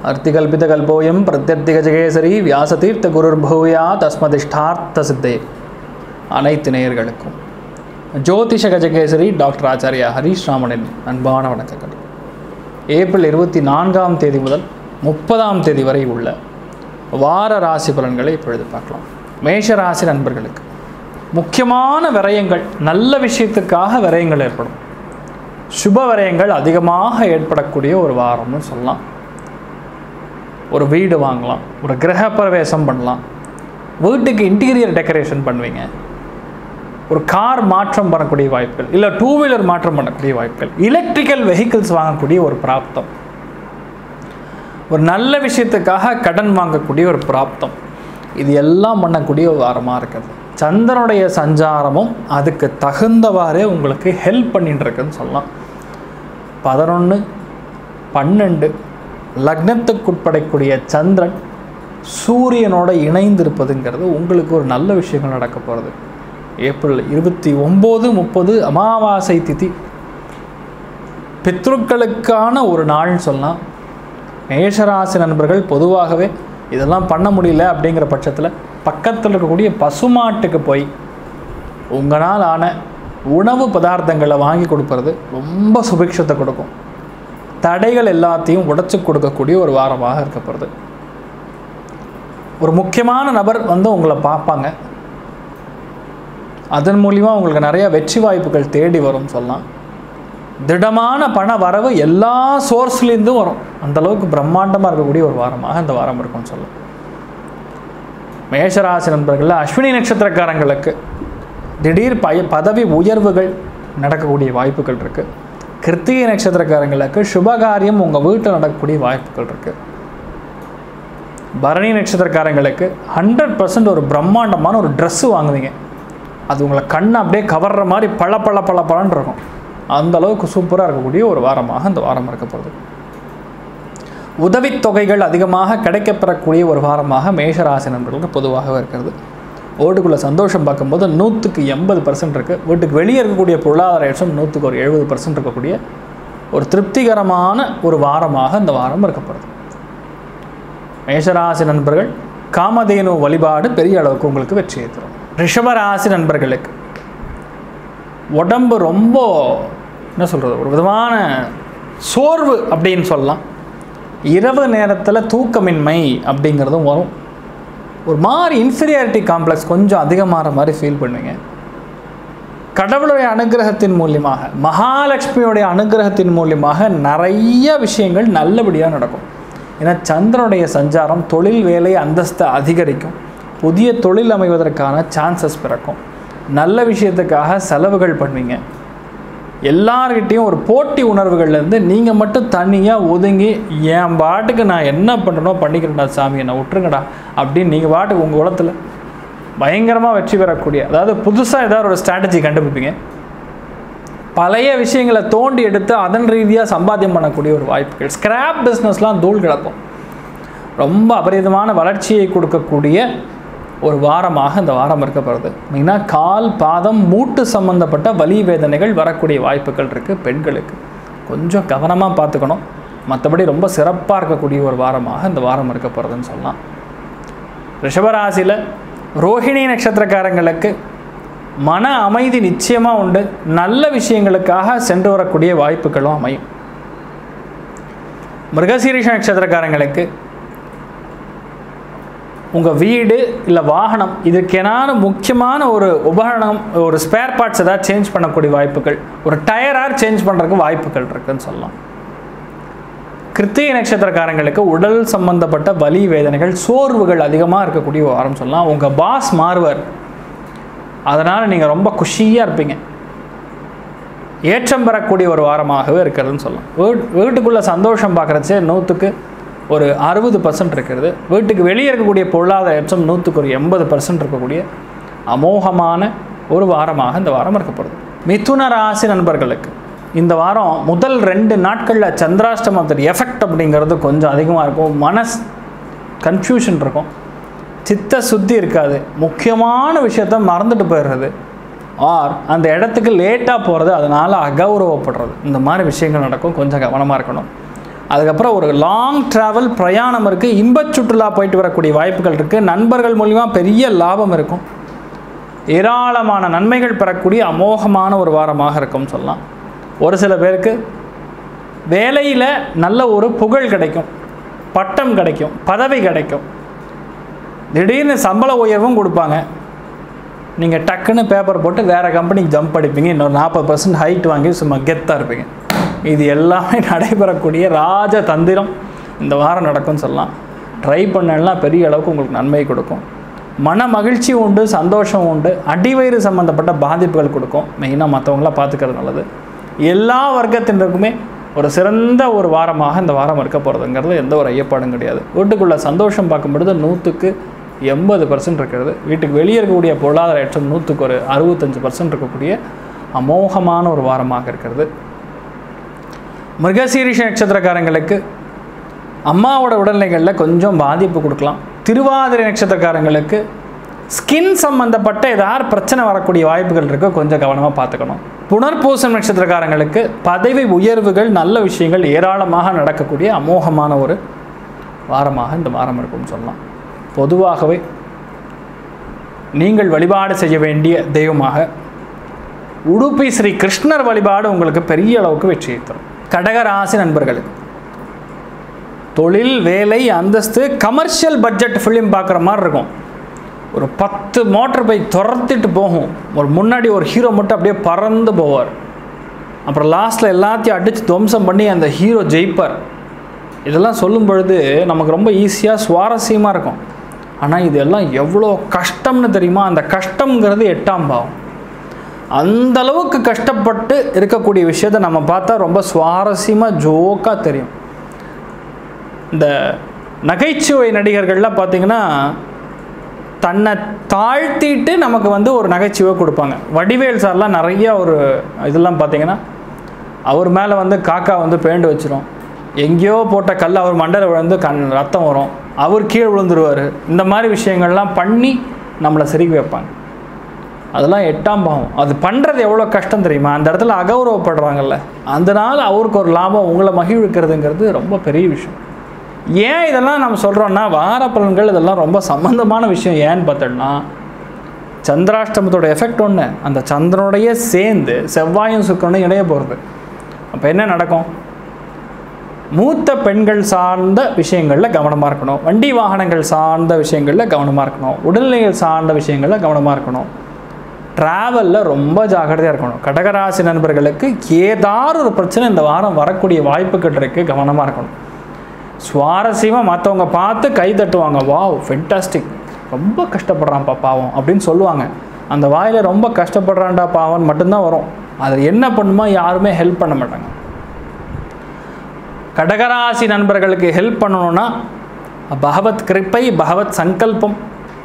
அர்த்திகல்பிதகல்போயம் பிரத்யர்த்திகஜகேசரி வியாசதீர்த்த குருர்பூயா தஸ்மதிஷ்டார்த்த சித்தே அனைத்து நேயர்களுக்கும் ஜோதிஷ கஜகேசரி டாக்டர் ஆச்சாரியா ஹரீஷ் ராமனின் அன்பான வணக்கங்கள் ஏப்ரல் இருபத்தி நான்காம் தேதி முதல் முப்பதாம் தேதி வரை உள்ள வார ராசி பலன்களை இப்பொழுது பார்க்கலாம் மேஷ ராசி நண்பர்களுக்கு முக்கியமான விரயங்கள் நல்ல விஷயத்துக்காக விரயங்கள் ஏற்படும் சுப விரயங்கள் அதிகமாக ஏற்படக்கூடிய ஒரு வாரம்னு சொல்லலாம் ஒரு வீடு வாங்கலாம் ஒரு கிரக பிரவேசம் பண்ணலாம் வீட்டுக்கு இன்டீரியர் டெக்கரேஷன் பண்ணுவீங்க ஒரு கார் மாற்றம் பண்ணக்கூடிய வாய்ப்புகள் இல்லை டூ வீலர் மாற்றம் பண்ணக்கூடிய வாய்ப்புகள் எலக்ட்ரிக்கல் வெஹிக்கிள்ஸ் வாங்கக்கூடிய ஒரு பிராப்தம் ஒரு நல்ல விஷயத்துக்காக கடன் வாங்கக்கூடிய ஒரு பிராப்தம் இது எல்லாம் பண்ணக்கூடிய ஒரு வாரமாக இருக்குது சந்திரனுடைய சஞ்சாரமும் அதுக்கு தகுந்தவாறே உங்களுக்கு ஹெல்ப் பண்ணிட்டு இருக்குன்னு சொல்லலாம் பதினொன்று பன்னெண்டு லக்னத்துக்குட்படக்கூடிய சந்திரன் சூரியனோட இணைந்திருப்பதுங்கிறது உங்களுக்கு ஒரு நல்ல விஷயங்கள் நடக்க போகிறது ஏப்ரல் இருபத்தி ஒம்பது முப்பது அமாவாசை திதி பித்ருக்களுக்கான ஒரு நாள்னு சொல்லலாம் மேஷராசி நண்பர்கள் பொதுவாகவே இதெல்லாம் பண்ண முடியல அப்படிங்கிற பட்சத்தில் பக்கத்தில் இருக்கக்கூடிய பசுமாட்டுக்கு போய் உங்களால் ஆன உணவு பதார்த்தங்களை வாங்கி கொடுக்கறது ரொம்ப சுபிக்ஷத்தை கொடுக்கும் தடைகள் எல்லாத்தையும் உடைச்சு கொடுக்கக்கூடிய ஒரு வாரமாக இருக்கப்படுது ஒரு முக்கியமான நபர் வந்து உங்களை பார்ப்பாங்க அதன் மூலிமா உங்களுக்கு நிறைய வெற்றி வாய்ப்புகள் தேடி வரும் சொல்லலாம் திடமான பண வரவு எல்லா சோர்ஸ்லேருந்தும் வரும் அந்த அளவுக்கு பிரம்மாண்டமாக இருக்கக்கூடிய ஒரு வாரமாக இந்த வாரம் இருக்கும்னு சொல்லலாம் மேஷராசி நண்பர்களில் அஸ்வினி நட்சத்திரக்காரங்களுக்கு திடீர் பய பதவி உயர்வுகள் நடக்கக்கூடிய வாய்ப்புகள் இருக்குது கிருத்திகை நட்சத்திரக்காரங்களுக்கு சுபகாரியம் உங்கள் வீட்டில் நடக்கக்கூடிய வாய்ப்புகள் இருக்குது பரணி நட்சத்திரக்காரங்களுக்கு ஹண்ட்ரட் பர்சன்ட் ஒரு பிரம்மாண்டமான ஒரு ட்ரெஸ்ஸு வாங்குவீங்க அது உங்களை கண்ணை அப்படியே கவர்ற மாதிரி பள பள பள பளன்னு இருக்கும் அந்த அளவுக்கு சூப்பராக இருக்கக்கூடிய ஒரு வாரமாக இந்த வாரம் இருக்க போகுது உதவித்தொகைகள் அதிகமாக கிடைக்கப்பெறக்கூடிய ஒரு வாரமாக மேஷராசி நண்பர்களுக்கு பொதுவாகவே இருக்கிறது ஓட்டுக்குள்ளே சந்தோஷம் பார்க்கும்போது நூற்றுக்கு எண்பது பர்சன்ட் இருக்குது வீட்டுக்கு வெளியே இருக்கக்கூடிய பொருளாதார ஏற்றம் நூற்றுக்கு ஒரு எழுபது பர்சன்ட் இருக்கக்கூடிய ஒரு திருப்திகரமான ஒரு வாரமாக இந்த வாரம் இருக்கப்படுது மேஷராசி நண்பர்கள் காமதேனு வழிபாடு பெரிய அளவுக்கு உங்களுக்கு வெற்றியை தரும் ரிஷபராசி நண்பர்களுக்கு உடம்பு ரொம்ப என்ன சொல்கிறது ஒரு விதமான சோர்வு அப்படின்னு சொல்லலாம் இரவு நேரத்தில் தூக்கமின்மை அப்படிங்கிறதும் வரும் ஒரு மாதிரி இன்ஃபீரியாரிட்டி காம்ப்ளெக்ஸ் கொஞ்சம் அதிகமாகிற மாதிரி ஃபீல் பண்ணுவீங்க கடவுளுடைய அனுகிரகத்தின் மூலியமாக மகாலட்சுமியுடைய அனுகிரகத்தின் மூலியமாக நிறைய விஷயங்கள் நல்லபடியாக நடக்கும் ஏன்னா சந்திரனுடைய சஞ்சாரம் தொழில் வேலை அந்தஸ்தை அதிகரிக்கும் புதிய தொழில் அமைவதற்கான சான்சஸ் பிறக்கும் நல்ல விஷயத்துக்காக செலவுகள் பண்ணுவீங்க எல்லார்கிட்டேயும் ஒரு போட்டி உணர்வுகள்லேருந்து நீங்கள் மட்டும் தனியாக ஒதுங்கி என் பாட்டுக்கு நான் என்ன பண்ணுறனோ பண்ணிக்கிறேன்டா சாமி என்னை விட்டுருங்கடா அப்படின்னு நீங்கள் பாட்டுக்கு உங்கள் குளத்தில் பயங்கரமாக வெற்றி பெறக்கூடிய அதாவது புதுசாக ஏதாவது ஒரு ஸ்ட்ராட்டஜி கண்டுபிடிப்பீங்க பழைய விஷயங்களை தோண்டி எடுத்து அதன் ரீதியாக சம்பாத்தியம் பண்ணக்கூடிய ஒரு வாய்ப்புகள் ஸ்கிராப் பிஸ்னஸ்லாம் தூள் கிடக்கும் ரொம்ப அபரிதமான வளர்ச்சியை கொடுக்கக்கூடிய ஒரு வாரமாக இந்த வாரம் இருக்கப்படுது மெயினாக கால் பாதம் மூட்டு சம்மந்தப்பட்ட வலி வேதனைகள் வரக்கூடிய வாய்ப்புகள் இருக்குது பெண்களுக்கு கொஞ்சம் கவனமாக பார்த்துக்கணும் மற்றபடி ரொம்ப சிறப்பாக இருக்கக்கூடிய ஒரு வாரமாக இந்த வாரம் இருக்கப்படுறதுன்னு சொல்லலாம் ரிஷபராசியில் ரோஹிணி நட்சத்திரக்காரங்களுக்கு மன அமைதி நிச்சயமாக உண்டு நல்ல விஷயங்களுக்காக சென்று வரக்கூடிய வாய்ப்புகளும் அமையும் மிருகசீரிஷ நட்சத்திரக்காரங்களுக்கு உங்கள் வீடு இல்லை வாகனம் இதுக்கெனான முக்கியமான ஒரு உபகரணம் ஒரு ஸ்பேர் பார்ட்ஸ் ஏதாவது சேஞ்ச் பண்ணக்கூடிய வாய்ப்புகள் ஒரு டயராக சேஞ்ச் பண்ணுறதுக்கு வாய்ப்புகள் இருக்குன்னு சொல்லலாம் கிருத்திகை நட்சத்திரக்காரங்களுக்கு உடல் சம்பந்தப்பட்ட வலி வேதனைகள் சோர்வுகள் அதிகமாக இருக்கக்கூடிய வாரம் சொல்லலாம் உங்கள் பாஸ் மாறுவார் அதனால் நீங்கள் ரொம்ப குஷியாக இருப்பீங்க ஏற்றம் பெறக்கூடிய ஒரு வாரமாகவே இருக்கிறதுன்னு சொல்லலாம் வீட் வீட்டுக்குள்ளே சந்தோஷம் பார்க்குறச்சே நூற்றுக்கு ஒரு அறுபது பர்சன்ட் இருக்கிறது வீட்டுக்கு வெளியே இருக்கக்கூடிய பொருளாதார ஏற்றம் நூற்றுக்கு ஒரு எண்பது பர்சன்ட் இருக்கக்கூடிய அமோகமான ஒரு வாரமாக இந்த வாரம் இருக்கப்படுது மிதுன ராசி நண்பர்களுக்கு இந்த வாரம் முதல் ரெண்டு நாட்களில் சந்திராஷ்டமத்தின் எஃபெக்ட் அப்படிங்கிறது கொஞ்சம் அதிகமாக இருக்கும் மனஸ் கன்ஃபியூஷன் இருக்கும் சித்த சுத்தி இருக்காது முக்கியமான விஷயத்த மறந்துட்டு போயிடுறது ஆர் அந்த இடத்துக்கு லேட்டாக போகிறது அதனால் அகௌரவப்படுறது இந்த மாதிரி விஷயங்கள் நடக்கும் கொஞ்சம் கவனமாக இருக்கணும் அதுக்கப்புறம் ஒரு லாங் ட்ராவல் பிரயாணம் இருக்குது இன்பச் சுற்றுலா போயிட்டு வரக்கூடிய வாய்ப்புகள் இருக்குது நண்பர்கள் மூலிமா பெரிய லாபம் இருக்கும் ஏராளமான நன்மைகள் பெறக்கூடிய அமோகமான ஒரு வாரமாக இருக்கும்னு சொல்லலாம் ஒரு சில பேருக்கு வேலையில் நல்ல ஒரு புகழ் கிடைக்கும் பட்டம் கிடைக்கும் பதவி கிடைக்கும் திடீர்னு சம்பள உயர்வும் கொடுப்பாங்க நீங்கள் டக்குன்னு பேப்பர் போட்டு வேறு கம்பெனிக்கு ஜம்ப் அடிப்பீங்க இன்னொரு நாற்பது பர்சன்ட் ஹைட் வாங்கி சும்மா கெத்தாக இருப்பீங்க இது எல்லாமே நடைபெறக்கூடிய ராஜ தந்திரம் இந்த வாரம் நடக்கும்னு சொல்லலாம் ட்ரை பண்ணலாம் பெரிய அளவுக்கு உங்களுக்கு நன்மை கொடுக்கும் மன மகிழ்ச்சி உண்டு சந்தோஷம் உண்டு அடிவயிறு சம்மந்தப்பட்ட பாதிப்புகள் கொடுக்கும் மெயினாக மற்றவங்களாம் பார்த்துக்கிறது நல்லது எல்லா வர்க்கத்தினருக்குமே ஒரு சிறந்த ஒரு வாரமாக இந்த வாரம் இருக்க போகிறதுங்கிறது எந்த ஒரு ஐயப்பாடும் கிடையாது வீட்டுக்குள்ளே சந்தோஷம் பார்க்கும் பொழுது நூற்றுக்கு எண்பது பர்சன்ட் இருக்கிறது வீட்டுக்கு வெளியே இருக்கக்கூடிய பொருளாதார ஏற்றம் நூற்றுக்கு ஒரு அறுபத்தஞ்சு பர்சன்ட் இருக்கக்கூடிய அமோகமான ஒரு வாரமாக இருக்கிறது மிருகசீரிஷ நட்சத்திரக்காரங்களுக்கு அம்மாவோட உடல்நிலைகளில் கொஞ்சம் பாதிப்பு கொடுக்கலாம் திருவாதிரை நட்சத்திரக்காரங்களுக்கு ஸ்கின் சம்மந்தப்பட்ட ஏதாவது பிரச்சனை வரக்கூடிய வாய்ப்புகள் இருக்குது கொஞ்சம் கவனமாக பார்த்துக்கணும் புனர்பூசம் நட்சத்திரக்காரங்களுக்கு பதவி உயர்வுகள் நல்ல விஷயங்கள் ஏராளமாக நடக்கக்கூடிய அமோகமான ஒரு வாரமாக இந்த வாரம் இருக்கும்னு சொல்லலாம் பொதுவாகவே நீங்கள் வழிபாடு செய்ய வேண்டிய தெய்வமாக உடுப்பி ஸ்ரீ கிருஷ்ணர் வழிபாடு உங்களுக்கு பெரிய அளவுக்கு வெற்றியை தரும் கடகராசி நண்பர்களுக்கு தொழில் வேலை அந்தஸ்து கமர்ஷியல் பட்ஜெட் ஃபிலிம் பார்க்குற மாதிரி இருக்கும் ஒரு பத்து மோட்டர் பைக் துரத்திட்டு போகும் ஒரு முன்னாடி ஒரு ஹீரோ மட்டும் அப்படியே பறந்து போவார் அப்புறம் லாஸ்ட்டில் எல்லாத்தையும் அடித்து துவம்சம் பண்ணி அந்த ஹீரோ ஜெயிப்பார் இதெல்லாம் சொல்லும் பொழுது நமக்கு ரொம்ப ஈஸியாக சுவாரஸ்யமாக இருக்கும் ஆனால் இதெல்லாம் எவ்வளோ கஷ்டம்னு தெரியுமா அந்த கஷ்டங்கிறது எட்டாம் பாவம் அந்த அளவுக்கு கஷ்டப்பட்டு இருக்கக்கூடிய விஷயத்தை நம்ம பார்த்தா ரொம்ப சுவாரஸ்யமாக ஜோக்காக தெரியும் இந்த நகைச்சுவை நடிகர்கள்லாம் பார்த்தீங்கன்னா தன்னை தாழ்த்திட்டு நமக்கு வந்து ஒரு நகைச்சுவை கொடுப்பாங்க வடிவேல் சார்லாம் நிறைய ஒரு இதெல்லாம் பார்த்தீங்கன்னா அவர் மேலே வந்து காக்கா வந்து பேண்டு வச்சிரும் எங்கேயோ போட்ட கல் அவர் மண்டல விழுந்து கண் ரத்தம் வரும் அவர் கீழே விழுந்துருவார் இந்த மாதிரி விஷயங்கள்லாம் பண்ணி நம்மளை சிரிக்க வைப்பாங்க அதெல்லாம் எட்டாம் பாவம் அது பண்ணுறது எவ்வளோ கஷ்டம் தெரியுமா அந்த இடத்துல அகௌரவப்படுறாங்கல்ல அதனால் அவருக்கு ஒரு லாபம் உங்களை மகிழ்விக்கிறதுங்கிறது ரொம்ப பெரிய விஷயம் ஏன் இதெல்லாம் நம்ம சொல்கிறோன்னா வார பலன்கள் இதெல்லாம் ரொம்ப சம்மந்தமான விஷயம் ஏன்னு பார்த்தோம்னா சந்திராஷ்டமத்தோட எஃபெக்ட் ஒன்று அந்த சந்திரனுடைய சேர்ந்து செவ்வாயும் சுக்கரனும் இணைய போகிறது அப்போ என்ன நடக்கும் மூத்த பெண்கள் சார்ந்த விஷயங்களில் கவனமாக இருக்கணும் வண்டி வாகனங்கள் சார்ந்த விஷயங்களில் கவனமாக இருக்கணும் உடல்நிலைகள் சார்ந்த விஷயங்களில் கவனமாக இருக்கணும் ட்ராவலில் ரொம்ப ஜாக்கிரதையாக இருக்கணும் கடகராசி நண்பர்களுக்கு ஏதாவது ஒரு பிரச்சனை இந்த வாரம் வரக்கூடிய வாய்ப்புகள் இருக்குது கவனமாக இருக்கணும் சுவாரஸ்யமாக மற்றவங்க பார்த்து கை தட்டுவாங்க வாவ் ஃபென்டாஸ்டிக் ரொம்ப கஷ்டப்படுறான்ப்பா பாவம் அப்படின்னு சொல்லுவாங்க அந்த வாயில் ரொம்ப கஷ்டப்படுறான்டா பாவம் மட்டும்தான் வரும் அதில் என்ன பண்ணுமோ யாருமே ஹெல்ப் பண்ண மாட்டாங்க கடகராசி நண்பர்களுக்கு ஹெல்ப் பண்ணணும்னா பகவத் கிருப்பை பகவத் சங்கல்பம்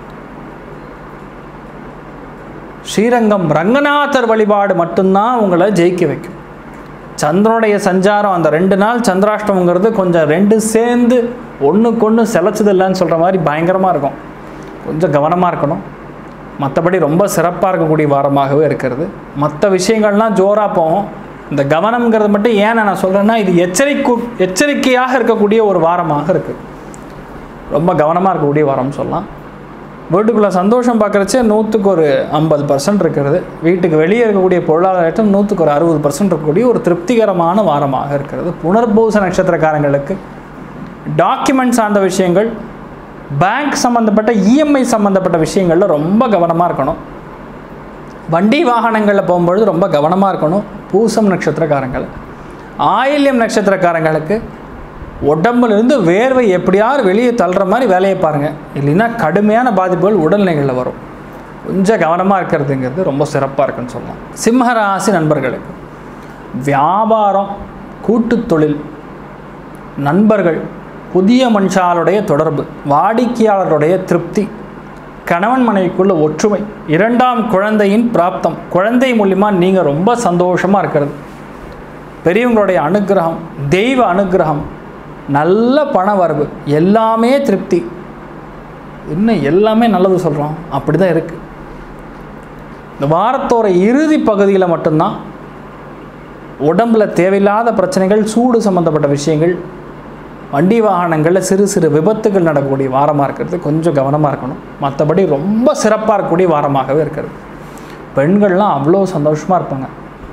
ஸ்ரீரங்கம் ரங்கநாதர் வழிபாடு மட்டும்தான் உங்களை ஜெயிக்க வைக்கும் சந்திரனுடைய சஞ்சாரம் அந்த ரெண்டு நாள் சந்திராஷ்டமங்கிறது கொஞ்சம் ரெண்டு சேர்ந்து ஒன்றுக்கு ஒன்று செலச்சது இல்லைன்னு சொல்கிற மாதிரி பயங்கரமாக இருக்கும் கொஞ்சம் கவனமாக இருக்கணும் மற்றபடி ரொம்ப சிறப்பாக இருக்கக்கூடிய வாரமாகவே இருக்கிறது மற்ற விஷயங்கள்லாம் ஜோராக போகும் இந்த கவனம்ங்கிறது மட்டும் ஏன் நான் சொல்கிறேன்னா இது எச்சரிக்கை எச்சரிக்கையாக இருக்கக்கூடிய ஒரு வாரமாக இருக்குது ரொம்ப கவனமாக இருக்கக்கூடிய வாரம்னு சொல்லலாம் வீட்டுக்குள்ளே சந்தோஷம் பார்க்குறச்சே நூற்றுக்கு ஒரு ஐம்பது பர்சன்ட் இருக்கிறது வீட்டுக்கு வெளியே இருக்கக்கூடிய பொருளாதாரம் நூற்றுக்கு ஒரு அறுபது பர்சன்ட் இருக்கக்கூடிய ஒரு திருப்திகரமான வாரமாக இருக்கிறது புனர்பூச நட்சத்திரக்காரங்களுக்கு டாக்குமெண்ட் சார்ந்த விஷயங்கள் பேங்க் சம்மந்தப்பட்ட இஎம்ஐ சம்மந்தப்பட்ட விஷயங்களில் ரொம்ப கவனமாக இருக்கணும் வண்டி வாகனங்களில் போகும்பொழுது ரொம்ப கவனமாக இருக்கணும் பூசம் நட்சத்திரக்காரங்கள் ஆயில்யம் நட்சத்திரக்காரங்களுக்கு உடம்புலேருந்து வேர்வை எப்படியாவது வெளியே தள்ளுற மாதிரி வேலையை பாருங்கள் இல்லைன்னா கடுமையான பாதிப்புகள் உடல்நிலைகளில் வரும் கொஞ்சம் கவனமாக இருக்கிறதுங்கிறது ரொம்ப சிறப்பாக இருக்குன்னு சொல்லலாம் சிம்மராசி நண்பர்களுக்கு வியாபாரம் கூட்டுத் தொழில் நண்பர்கள் புதிய மனுஷாளுடைய தொடர்பு வாடிக்கையாளருடைய திருப்தி கணவன் மனைவிக்குள்ள ஒற்றுமை இரண்டாம் குழந்தையின் பிராப்தம் குழந்தை மூலிமா நீங்கள் ரொம்ப சந்தோஷமாக இருக்கிறது பெரியவங்களுடைய அனுகிரகம் தெய்வ அனுகிரகம் நல்ல பண வரவு எல்லாமே திருப்தி இன்னும் எல்லாமே நல்லது சொல்கிறோம் அப்படி தான் இருக்குது இந்த வாரத்தோட இறுதி பகுதியில் மட்டும்தான் உடம்பில் தேவையில்லாத பிரச்சனைகள் சூடு சம்மந்தப்பட்ட விஷயங்கள் வண்டி வாகனங்களில் சிறு சிறு விபத்துகள் நடக்கக்கூடிய வாரமாக இருக்கிறது கொஞ்சம் கவனமாக இருக்கணும் மற்றபடி ரொம்ப சிறப்பாக இருக்கக்கூடிய வாரமாகவே இருக்கிறது பெண்கள்லாம் அவ்வளோ சந்தோஷமாக இருப்பாங்க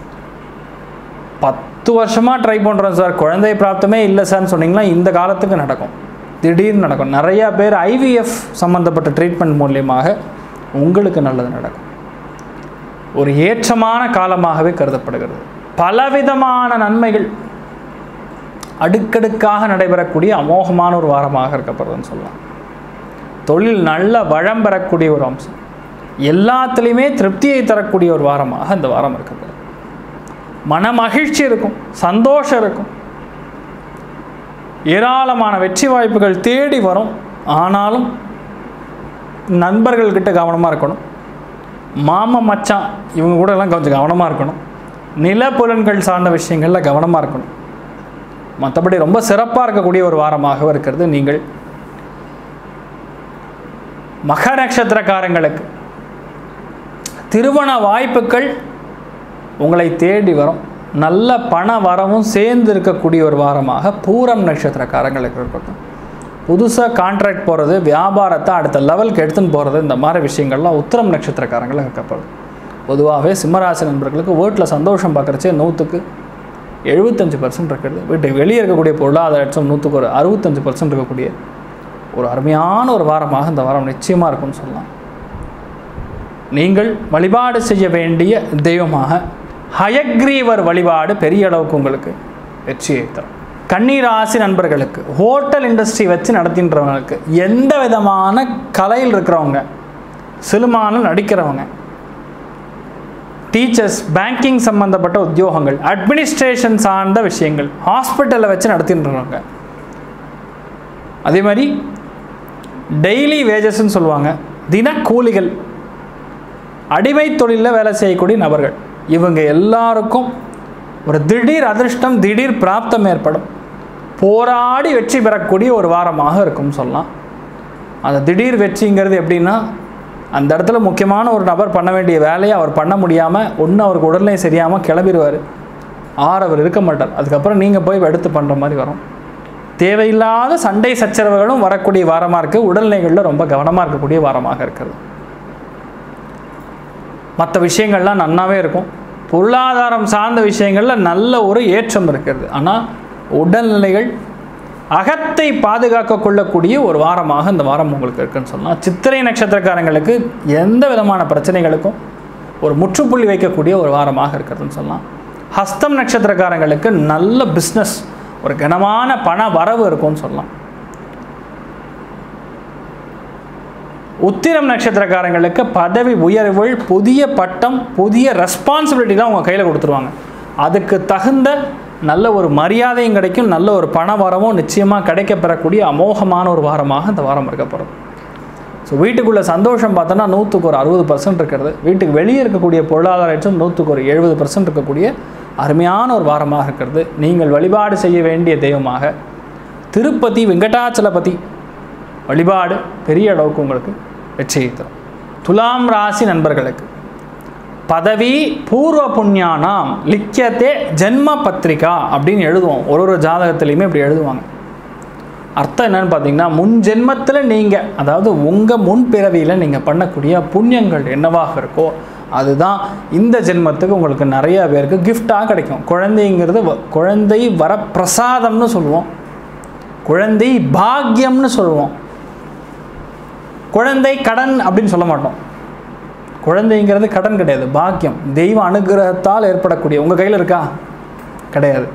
பத்து வருஷமாக ட்ரை பண்ணுறோம் சார் குழந்தை பிராப்தமே இல்லை சார்னு சொன்னீங்கன்னா இந்த காலத்துக்கு நடக்கும் திடீர்னு நடக்கும் நிறையா பேர் ஐவிஎஃப் சம்மந்தப்பட்ட ட்ரீட்மெண்ட் மூலியமாக உங்களுக்கு நல்லது நடக்கும் ஒரு ஏற்றமான காலமாகவே கருதப்படுகிறது பலவிதமான நன்மைகள் அடுக்கடுக்காக நடைபெறக்கூடிய அமோகமான ஒரு வாரமாக இருக்கப்படுறதுன்னு சொல்லலாம் தொழில் நல்ல வளம் பெறக்கூடிய ஒரு அம்சம் எல்லாத்துலேயுமே திருப்தியை தரக்கூடிய ஒரு வாரமாக இந்த வாரம் இருக்கப்படுது மன மகிழ்ச்சி இருக்கும் சந்தோஷம் இருக்கும் ஏராளமான வெற்றி வாய்ப்புகள் தேடி வரும் ஆனாலும் நண்பர்கள்கிட்ட கவனமாக இருக்கணும் மாம மச்சான் இவங்க கூட எல்லாம் கொஞ்சம் கவனமாக இருக்கணும் நிலப்புலன்கள் சார்ந்த விஷயங்களில் கவனமாக இருக்கணும் மற்றபடி ரொம்ப சிறப்பாக இருக்கக்கூடிய ஒரு வாரமாக இருக்கிறது நீங்கள் மக நட்சத்திரக்காரங்களுக்கு திருமண வாய்ப்புகள் உங்களை தேடி வரும் நல்ல பண வரவும் சேர்ந்து இருக்கக்கூடிய ஒரு வாரமாக பூரம் நட்சத்திரக்காரங்களுக்கு இருக்கட்டும் புதுசாக கான்ட்ராக்ட் போகிறது வியாபாரத்தை அடுத்த லெவலுக்கு எடுத்துன்னு போகிறது இந்த மாதிரி விஷயங்கள்லாம் உத்திரம் நட்சத்திரக்காரங்களுக்கு இருக்கப்படுது பொதுவாகவே சிம்மராசி நண்பர்களுக்கு வீட்டில் சந்தோஷம் பார்க்குறச்சே நூற்றுக்கு எழுபத்தஞ்சு பர்சன்ட் இருக்கிறது வீட்டுக்கு வெளியே இருக்கக்கூடிய பொருளாதாரம் நூற்றுக்கு ஒரு அறுபத்தஞ்சு பர்சன்ட் இருக்கக்கூடிய ஒரு அருமையான ஒரு வாரமாக இந்த வாரம் நிச்சயமாக இருக்கும்னு சொல்லலாம் நீங்கள் வழிபாடு செய்ய வேண்டிய தெய்வமாக ஹயக்ரீவர் வழிபாடு பெரிய அளவுக்கு உங்களுக்கு வெற்றியை தரும் கண்ணீர் ஆசி நண்பர்களுக்கு ஹோட்டல் இண்டஸ்ட்ரி வச்சு நடத்தின்றவங்களுக்கு எந்த விதமான கலையில் இருக்கிறவங்க சினிமாவில் நடிக்கிறவங்க டீச்சர்ஸ் பேங்கிங் சம்மந்தப்பட்ட உத்தியோகங்கள் அட்மினிஸ்ட்ரேஷன் சார்ந்த விஷயங்கள் ஹாஸ்பிட்டலை வச்சு நடத்தின்றவங்க அதே மாதிரி டெய்லி வேஜஸ்ன்னு சொல்லுவாங்க தினக்கூலிகள் அடிமை தொழிலில் வேலை செய்யக்கூடிய நபர்கள் இவங்க எல்லாருக்கும் ஒரு திடீர் அதிர்ஷ்டம் திடீர் பிராப்தம் ஏற்படும் போராடி வெற்றி பெறக்கூடிய ஒரு வாரமாக இருக்கும்னு சொல்லலாம் அந்த திடீர் வெற்றிங்கிறது எப்படின்னா அந்த இடத்துல முக்கியமான ஒரு நபர் பண்ண வேண்டிய வேலையை அவர் பண்ண முடியாமல் ஒன்று அவருக்கு உடல்நிலை சரியாமல் கிளம்பிடுவார் ஆறு அவர் இருக்க மாட்டார் அதுக்கப்புறம் நீங்கள் போய் எடுத்து பண்ணுற மாதிரி வரும் தேவையில்லாத சண்டை சச்சரவுகளும் வரக்கூடிய வாரமாக இருக்குது உடல்நிலைகளில் ரொம்ப கவனமாக இருக்கக்கூடிய வாரமாக இருக்கிறது மற்ற விஷயங்கள்லாம் நன்னாவே இருக்கும் பொருளாதாரம் சார்ந்த விஷயங்களில் நல்ல ஒரு ஏற்றம் இருக்கிறது ஆனால் உடல்நிலைகள் அகத்தை பாதுகாக்க கொள்ளக்கூடிய ஒரு வாரமாக இந்த வாரம் உங்களுக்கு இருக்குன்னு சொல்லலாம் சித்திரை நட்சத்திரக்காரங்களுக்கு எந்த விதமான பிரச்சனைகளுக்கும் ஒரு முற்றுப்புள்ளி வைக்கக்கூடிய ஒரு வாரமாக இருக்கிறதுன்னு சொல்லலாம் ஹஸ்தம் நட்சத்திரக்காரங்களுக்கு நல்ல பிஸ்னஸ் ஒரு கனமான பண வரவு இருக்கும்னு சொல்லலாம் உத்திரம் நட்சத்திரக்காரங்களுக்கு பதவி உயர்வுகள் புதிய பட்டம் புதிய ரெஸ்பான்சிபிலிட்டி தான் உங்கள் கையில் கொடுத்துருவாங்க அதுக்கு தகுந்த நல்ல ஒரு மரியாதையும் கிடைக்கும் நல்ல ஒரு பண வரமும் நிச்சயமாக கிடைக்க பெறக்கூடிய அமோகமான ஒரு வாரமாக இந்த வாரம் இருக்கப்படுது ஸோ வீட்டுக்குள்ளே சந்தோஷம் பார்த்தோன்னா நூற்றுக்கு ஒரு அறுபது பர்சன்ட் இருக்கிறது வீட்டுக்கு வெளியே இருக்கக்கூடிய பொருளாதாரம் நூற்றுக்கு ஒரு எழுபது பர்சன்ட் இருக்கக்கூடிய அருமையான ஒரு வாரமாக இருக்கிறது நீங்கள் வழிபாடு செய்ய வேண்டிய தெய்வமாக திருப்பதி வெங்கடாச்சலபதி வழிபாடு பெரிய அளவுக்கு உங்களுக்கு வெற்றியை தரும் துலாம் ராசி நண்பர்களுக்கு பதவி பூர்வ புண்ணியானாம் லிக்கியத்தே ஜென்ம பத்திரிகா அப்படின்னு எழுதுவோம் ஒரு ஒரு ஜாதகத்துலேயுமே இப்படி எழுதுவாங்க அர்த்தம் என்னன்னு பார்த்தீங்கன்னா முன் ஜென்மத்தில் நீங்கள் அதாவது உங்கள் முன் பிறவியில் நீங்கள் பண்ணக்கூடிய புண்ணியங்கள் என்னவாக இருக்கோ அதுதான் இந்த ஜென்மத்துக்கு உங்களுக்கு நிறைய பேருக்கு கிஃப்டாக கிடைக்கும் குழந்தைங்கிறது வ- குழந்தை வரப்பிரசாதம்னு சொல்லுவோம் குழந்தை பாக்கியம்னு சொல்லுவோம் குழந்தை கடன் அப்படின்னு சொல்ல மாட்டோம் குழந்தைங்கிறது கடன் கிடையாது பாக்கியம் தெய்வ அனுகிரகத்தால் ஏற்படக்கூடிய உங்கள் கையில் இருக்கா கிடையாது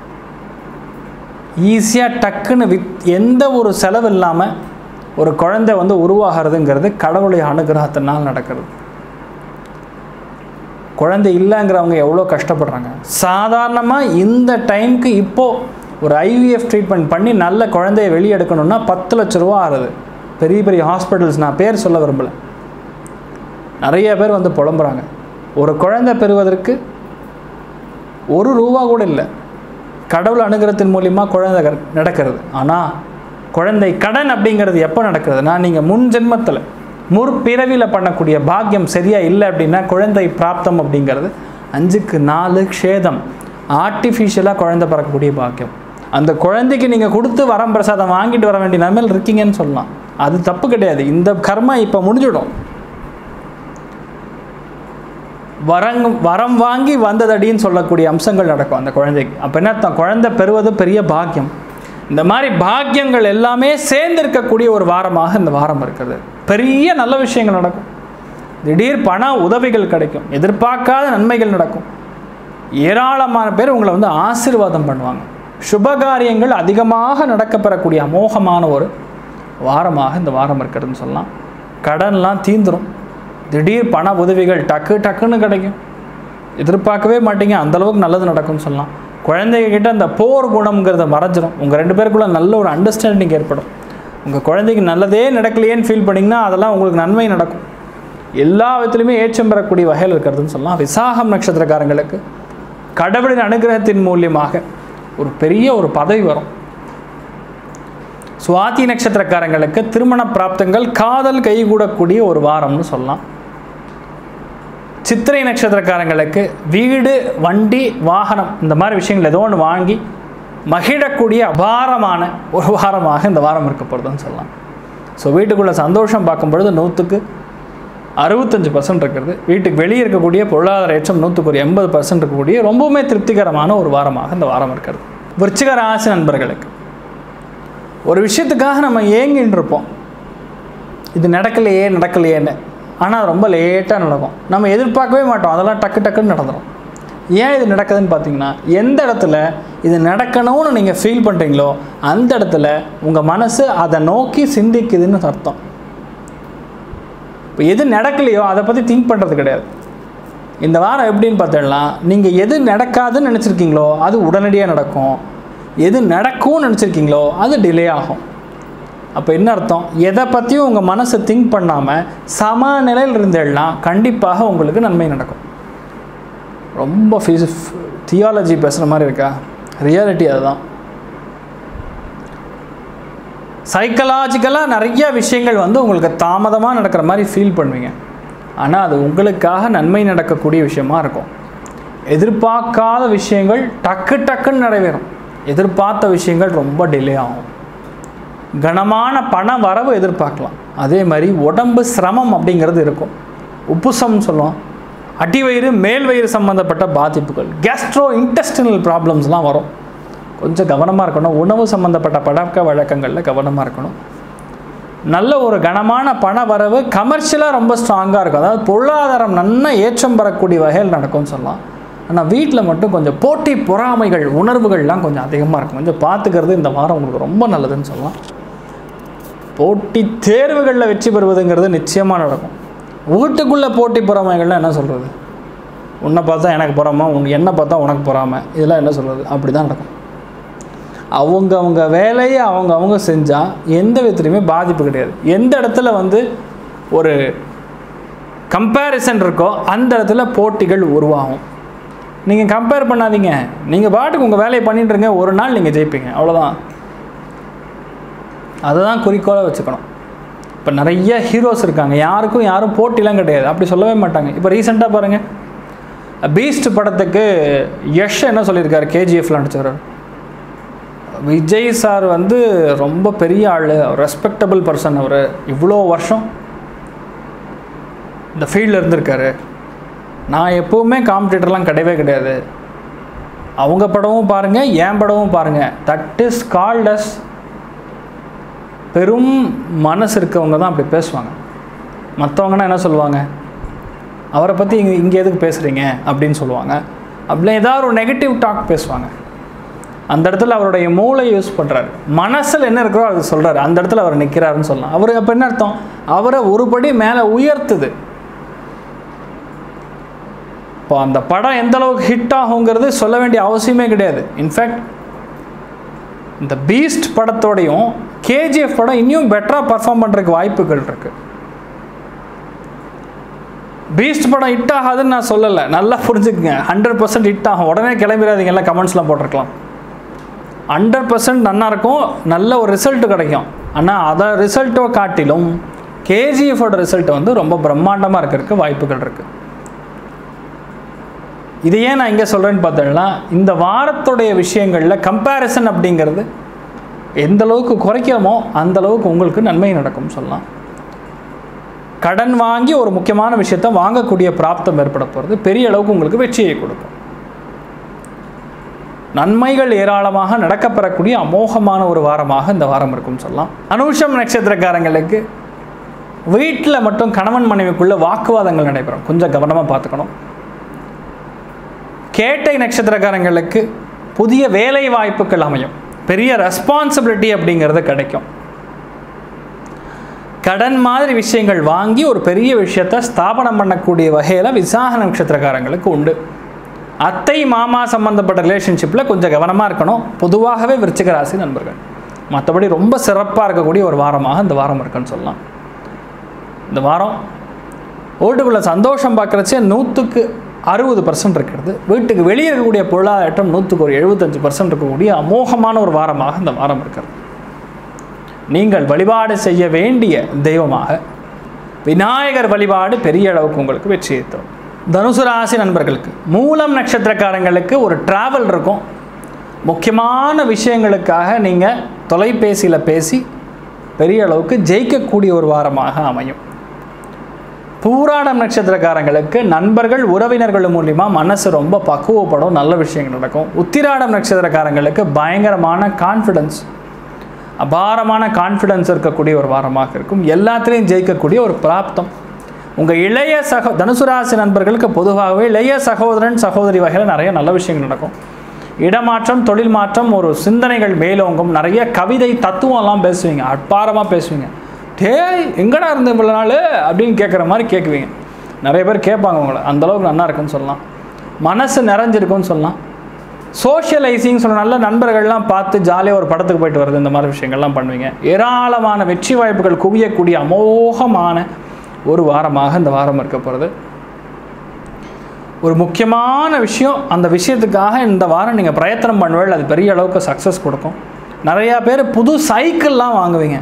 ஈஸியாக டக்குன்னு வித் எந்த ஒரு செலவு இல்லாமல் ஒரு குழந்தை வந்து உருவாகிறதுங்கிறது கடவுளுடைய அனுகிரகத்தினால் நடக்கிறது குழந்தை இல்லைங்கிறவங்க எவ்வளோ கஷ்டப்படுறாங்க சாதாரணமாக இந்த டைம்க்கு இப்போது ஒரு ஐவிஎஃப் ட்ரீட்மெண்ட் பண்ணி நல்ல குழந்தைய வெளியே எடுக்கணும்னா பத்து லட்ச ரூபா ஆகுது பெரிய பெரிய ஹாஸ்பிட்டல்ஸ் நான் பேர் சொல்ல விரும்பலை நிறைய பேர் வந்து புலம்புறாங்க ஒரு குழந்தை பெறுவதற்கு ஒரு ரூபா கூட இல்லை கடவுள் அனுகிரகத்தின் மூலிமா குழந்தை கர்- நடக்கிறது ஆனால் குழந்தை கடன் அப்படிங்கிறது எப்போ நடக்கிறதுனா நீங்கள் முன் ஜென்மத்தில் முற்பிறவியில் பண்ணக்கூடிய பாக்கியம் சரியாக இல்லை அப்படின்னா குழந்தை பிராப்தம் அப்படிங்கிறது அஞ்சுக்கு நாலு க்ஷேதம் ஆர்டிஃபிஷியலாக குழந்தை பிறக்கக்கூடிய பாக்கியம் அந்த குழந்தைக்கு நீங்கள் கொடுத்து வரம் பிரசாதம் வாங்கிட்டு வர வேண்டிய நிலைமையில் இருக்கீங்கன்னு சொல்லலாம் அது தப்பு கிடையாது இந்த கர்மா இப்போ முடிஞ்சிடும் வரங் வரம் வாங்கி வந்ததடின்னு சொல்லக்கூடிய அம்சங்கள் நடக்கும் அந்த குழந்தைக்கு அப்போ என்ன அர்த்தம் குழந்தை பெறுவது பெரிய பாக்கியம் இந்த மாதிரி பாக்கியங்கள் எல்லாமே சேர்ந்து இருக்கக்கூடிய ஒரு வாரமாக இந்த வாரம் இருக்கிறது பெரிய நல்ல விஷயங்கள் நடக்கும் திடீர் பண உதவிகள் கிடைக்கும் எதிர்பார்க்காத நன்மைகள் நடக்கும் ஏராளமான பேர் உங்களை வந்து ஆசீர்வாதம் பண்ணுவாங்க சுபகாரியங்கள் அதிகமாக நடக்கப்பெறக்கூடிய அமோகமான ஒரு வாரமாக இந்த வாரம் இருக்கிறதுன்னு சொல்லலாம் கடன்லாம் தீந்துரும் திடீர் பண உதவிகள் டக்கு டக்குன்னு கிடைக்கும் எதிர்பார்க்கவே மாட்டீங்க அந்த அளவுக்கு நல்லது நடக்கும்னு சொல்லலாம் குழந்தைங்க கிட்ட அந்த போர் குணம்ங்கிறத மறைஞ்சிரும் உங்கள் ரெண்டு பேருக்குள்ள நல்ல ஒரு அண்டர்ஸ்டாண்டிங் ஏற்படும் உங்கள் குழந்தைக்கு நல்லதே நடக்கலையேன்னு ஃபீல் பண்ணிங்கன்னா அதெல்லாம் உங்களுக்கு நன்மை நடக்கும் எல்லா விதத்துலையுமே ஏற்றம் பெறக்கூடிய வகையில் இருக்கிறதுன்னு சொல்லலாம் விசாகம் நட்சத்திரக்காரங்களுக்கு கடவுளின் அனுகிரகத்தின் மூலியமாக ஒரு பெரிய ஒரு பதவி வரும் சுவாதி நட்சத்திரக்காரங்களுக்கு திருமண பிராப்தங்கள் காதல் கைகூடக்கூடிய ஒரு வாரம்னு சொல்லலாம் சித்திரை நட்சத்திரக்காரங்களுக்கு வீடு வண்டி வாகனம் இந்த மாதிரி விஷயங்கள் ஏதோ ஒன்று வாங்கி மகிழக்கூடிய அபாரமான ஒரு வாரமாக இந்த வாரம் இருக்க போகிறதுன்னு சொல்லலாம் ஸோ வீட்டுக்குள்ளே சந்தோஷம் பார்க்கும் பொழுது நூற்றுக்கு அறுபத்தஞ்சு பர்சன்ட் இருக்கிறது வீட்டுக்கு வெளியே இருக்கக்கூடிய பொருளாதார ஏற்றம் நூற்றுக்கு ஒரு எண்பது பர்சன்ட் இருக்கக்கூடிய ரொம்பவுமே திருப்திகரமான ஒரு வாரமாக இந்த வாரம் இருக்கிறது விருச்சிக ராசி நண்பர்களுக்கு ஒரு விஷயத்துக்காக நம்ம ஏங்கின்னு இருப்போம் இது நடக்கலையே நடக்கலையேன்னு ஆனால் ரொம்ப லேட்டாக நடக்கும் நம்ம எதிர்பார்க்கவே மாட்டோம் அதெல்லாம் டக்கு டக்குன்னு நடந்துடும் ஏன் இது நடக்குதுன்னு பார்த்தீங்கன்னா எந்த இடத்துல இது நடக்கணும்னு நீங்கள் ஃபீல் பண்ணுறீங்களோ அந்த இடத்துல உங்கள் மனசு அதை நோக்கி சிந்திக்குதுன்னு அர்த்தம் இப்போ எது நடக்கலையோ அதை பற்றி திங்க் பண்ணுறது கிடையாது இந்த வாரம் எப்படின்னு பார்த்தோம்னா நீங்கள் எது நடக்காதுன்னு நினச்சிருக்கீங்களோ அது உடனடியாக நடக்கும் எது நடக்கும்னு நினச்சிருக்கீங்களோ அது டிலே ஆகும் அப்போ என்ன அர்த்தம் எதை பற்றியும் உங்கள் மனசை திங்க் பண்ணாமல் சமநிலையில் இருந்தேன்னா கண்டிப்பாக உங்களுக்கு நன்மை நடக்கும் ரொம்ப ஃபிஸ் தியாலஜி பேசுகிற மாதிரி இருக்கா ரியாலிட்டி அதுதான் சைக்கலாஜிக்கலாக நிறைய விஷயங்கள் வந்து உங்களுக்கு தாமதமாக நடக்கிற மாதிரி ஃபீல் பண்ணுவீங்க ஆனால் அது உங்களுக்காக நன்மை நடக்கக்கூடிய விஷயமா இருக்கும் எதிர்பார்க்காத விஷயங்கள் டக்கு டக்குன்னு நிறைவேறும் எதிர்பார்த்த விஷயங்கள் ரொம்ப டிலே ஆகும் கனமான பண வரவு எதிர்பார்க்கலாம் அதே மாதிரி உடம்பு சிரமம் அப்படிங்கிறது இருக்கும் உப்புசம்னு சொல்லுவோம் அடிவயிறு மேல் வயிறு சம்மந்தப்பட்ட பாதிப்புகள் கேஸ்ட்ரோ இன்டெஸ்டினல் ப்ராப்ளம்ஸ்லாம் வரும் கொஞ்சம் கவனமாக இருக்கணும் உணவு சம்மந்தப்பட்ட பழக்க வழக்கங்களில் கவனமாக இருக்கணும் நல்ல ஒரு கனமான பண வரவு கமர்ஷியலாக ரொம்ப ஸ்ட்ராங்காக இருக்கும் அதாவது பொருளாதாரம் நன்னா ஏற்றம் பெறக்கூடிய வகையில் நடக்கும்னு சொல்லலாம் ஆனால் வீட்டில் மட்டும் கொஞ்சம் போட்டி பொறாமைகள் உணர்வுகள்லாம் கொஞ்சம் அதிகமாக இருக்கும் கொஞ்சம் பார்த்துக்கிறது இந்த வாரம் உங்களுக்கு ரொம்ப நல்லதுன்னு சொல்லலாம் போட்டி தேர்வுகளில் வெற்றி பெறுவதுங்கிறது நிச்சயமாக நடக்கும் வீட்டுக்குள்ளே போட்டி பொறாமைகள்லாம் என்ன சொல்கிறது உன்னை பார்த்தா எனக்கு பொறாம உன் என்னை பார்த்தா உனக்கு பொறாம இதெல்லாம் என்ன சொல்கிறது அப்படி தான் நடக்கும் அவங்க அவங்க வேலையை அவங்க அவங்க செஞ்சால் எந்த விதத்துலையுமே பாதிப்பு கிடையாது எந்த இடத்துல வந்து ஒரு கம்பேரிசன் இருக்கோ அந்த இடத்துல போட்டிகள் உருவாகும் நீங்கள் கம்பேர் பண்ணாதீங்க நீங்கள் பாட்டுக்கு உங்கள் வேலையை பண்ணிட்டு இருங்க ஒரு நாள் நீங்கள் ஜெயிப்பீங்க அவ்வளோதான் அதை தான் குறிக்கோளாக வச்சுக்கணும் இப்போ நிறைய ஹீரோஸ் இருக்காங்க யாருக்கும் யாரும் போட்டிலாம் கிடையாது அப்படி சொல்லவே மாட்டாங்க இப்போ ரீசெண்டாக பாருங்கள் பீஸ்ட் படத்துக்கு யஷ் என்ன சொல்லியிருக்காரு கேஜிஎஃப்ல நடிச்சவர் விஜய் சார் வந்து ரொம்ப பெரிய ஆள் ரெஸ்பெக்டபிள் பர்சன் அவர் இவ்வளோ வருஷம் இந்த ஃபீல்டில் இருந்திருக்காரு நான் எப்போவுமே காம்படிட்டர்லாம் கிடையவே கிடையாது அவங்க படமும் பாருங்கள் என் படமும் பாருங்கள் தட் இஸ் கால்ட் அஸ் பெரும் மனசு இருக்கவங்க தான் அப்படி பேசுவாங்க மற்றவங்கன்னா என்ன சொல்லுவாங்க அவரை பற்றி இங்கே இங்கே எதுக்கு பேசுகிறீங்க அப்படின்னு சொல்லுவாங்க அப்படி ஏதாவது ஒரு நெகட்டிவ் டாக் பேசுவாங்க அந்த இடத்துல அவருடைய மூளை யூஸ் பண்ணுறாரு மனசில் என்ன இருக்கிறோ அது சொல்கிறாரு அந்த இடத்துல அவர் நிற்கிறாருன்னு சொல்லலாம் அவர் அப்போ என்ன அர்த்தம் அவரை ஒருபடி மேலே உயர்த்துது இப்போ அந்த படம் எந்த அளவுக்கு ஹிட் ஆகுங்கிறது சொல்ல வேண்டிய அவசியமே கிடையாது இன்ஃபேக்ட் இந்த பீஸ்ட் படத்தோடையும் கேஜிஎஃப் படம் இன்னும் பெட்டராக பர்ஃபார்ம் பண்ணுறதுக்கு வாய்ப்புகள் இருக்குது பீஸ்ட் படம் ஹிட் ஆகாதுன்னு நான் சொல்லலை நல்லா புரிஞ்சுக்குங்க ஹண்ட்ரட் பர்சன்ட் ஹிட் ஆகும் உடனே கிளம்பிடாதீங்க எல்லாம் கமெண்ட்ஸ்லாம் போட்டிருக்கலாம் ஹண்ட்ரட் பர்சன்ட் நல்லா இருக்கும் நல்ல ஒரு ரிசல்ட் கிடைக்கும் ஆனால் அதை ரிசல்ட்டை காட்டிலும் கேஜிஎஃபோட ரிசல்ட் வந்து ரொம்ப பிரம்மாண்டமாக இருக்கிறதுக்கு வாய்ப்புகள் இருக்குது இது ஏன் நான் இங்கே சொல்கிறேன்னு பார்த்தோம்னா இந்த வாரத்துடைய விஷயங்களில் கம்பேரிசன் அப்படிங்கிறது எந்த அளவுக்கு குறைக்கிறோமோ அந்த அளவுக்கு உங்களுக்கு நன்மை நடக்கும் சொல்லலாம் கடன் வாங்கி ஒரு முக்கியமான விஷயத்தை வாங்கக்கூடிய பிராப்தம் ஏற்பட போகிறது பெரிய அளவுக்கு உங்களுக்கு வெற்றியை கொடுக்கும் நன்மைகள் ஏராளமாக நடக்கப்பெறக்கூடிய அமோகமான ஒரு வாரமாக இந்த வாரம் இருக்கும் சொல்லலாம் அனுஷம் நட்சத்திரக்காரங்களுக்கு வீட்டில் மட்டும் கணவன் மனைவிக்குள்ள வாக்குவாதங்கள் நடைபெறும் கொஞ்சம் கவனமாக பார்த்துக்கணும் கேட்டை நட்சத்திரக்காரங்களுக்கு புதிய வேலை வாய்ப்புகள் அமையும் பெரிய ரெஸ்பான்சிபிலிட்டி அப்படிங்கிறது கிடைக்கும் கடன் மாதிரி விஷயங்கள் வாங்கி ஒரு பெரிய விஷயத்தை ஸ்தாபனம் பண்ணக்கூடிய வகையில் விசாக நட்சத்திரக்காரங்களுக்கு உண்டு அத்தை மாமா சம்பந்தப்பட்ட ரிலேஷன்ஷிப்பில் கொஞ்சம் கவனமாக இருக்கணும் பொதுவாகவே விருச்சிக ராசி நண்பர்கள் மற்றபடி ரொம்ப சிறப்பாக இருக்கக்கூடிய ஒரு வாரமாக இந்த வாரம் இருக்குன்னு சொல்லலாம் இந்த வாரம் வீட்டுக்குள்ளே சந்தோஷம் பார்க்குறச்சே நூற்றுக்கு அறுபது பர்சன்ட் இருக்கிறது வீட்டுக்கு வெளியே இருக்கக்கூடிய பொருளாதாரம் நூற்றுக்கு ஒரு எழுபத்தஞ்சு பர்சன்ட் இருக்கக்கூடிய அமோகமான ஒரு வாரமாக இந்த வாரம் இருக்கிறது நீங்கள் வழிபாடு செய்ய வேண்டிய தெய்வமாக விநாயகர் வழிபாடு பெரிய அளவுக்கு உங்களுக்கு வெற்றியை தரும் தனுசு ராசி நண்பர்களுக்கு மூலம் நட்சத்திரக்காரங்களுக்கு ஒரு டிராவல் இருக்கும் முக்கியமான விஷயங்களுக்காக நீங்கள் தொலைபேசியில் பேசி பெரிய அளவுக்கு ஜெயிக்கக்கூடிய ஒரு வாரமாக அமையும் பூராடம் நட்சத்திரக்காரங்களுக்கு நண்பர்கள் உறவினர்கள் மூலிமா மனசு ரொம்ப பக்குவப்படும் நல்ல விஷயங்கள் நடக்கும் உத்திராடம் நட்சத்திரக்காரங்களுக்கு பயங்கரமான கான்ஃபிடன்ஸ் அபாரமான கான்ஃபிடன்ஸ் இருக்கக்கூடிய ஒரு வாரமாக இருக்கும் எல்லாத்துலேயும் ஜெயிக்கக்கூடிய ஒரு பிராப்தம் உங்கள் இளைய சகோ தனுசு ராசி நண்பர்களுக்கு பொதுவாகவே இளைய சகோதரன் சகோதரி வகையில் நிறைய நல்ல விஷயங்கள் நடக்கும் இடமாற்றம் தொழில் மாற்றம் ஒரு சிந்தனைகள் மேலோங்கும் நிறைய கவிதை தத்துவம்லாம் பேசுவீங்க அட்பாரமாக பேசுவீங்க டேய் எங்கடா இருந்த இவ்வளோ நாள் அப்படின்னு கேட்குற மாதிரி கேட்குவீங்க நிறைய பேர் கேட்பாங்க உங்களை அந்தளவுக்கு நல்லா இருக்குன்னு சொல்லலாம் மனசு நிறைஞ்சிருக்குன்னு சொல்லலாம் சோஷியலைசிங் சொல்ல நல்ல நண்பர்கள்லாம் பார்த்து ஜாலியாக ஒரு படத்துக்கு போயிட்டு வருது இந்த மாதிரி விஷயங்கள்லாம் பண்ணுவீங்க ஏராளமான வெற்றி வாய்ப்புகள் குவியக்கூடிய அமோகமான ஒரு வாரமாக இந்த வாரம் இருக்க போகிறது ஒரு முக்கியமான விஷயம் அந்த விஷயத்துக்காக இந்த வாரம் நீங்கள் பிரயத்தனம் பண்ணுவேள் அது பெரிய அளவுக்கு சக்ஸஸ் கொடுக்கும் நிறையா பேர் புது சைக்கிள்லாம் வாங்குவீங்க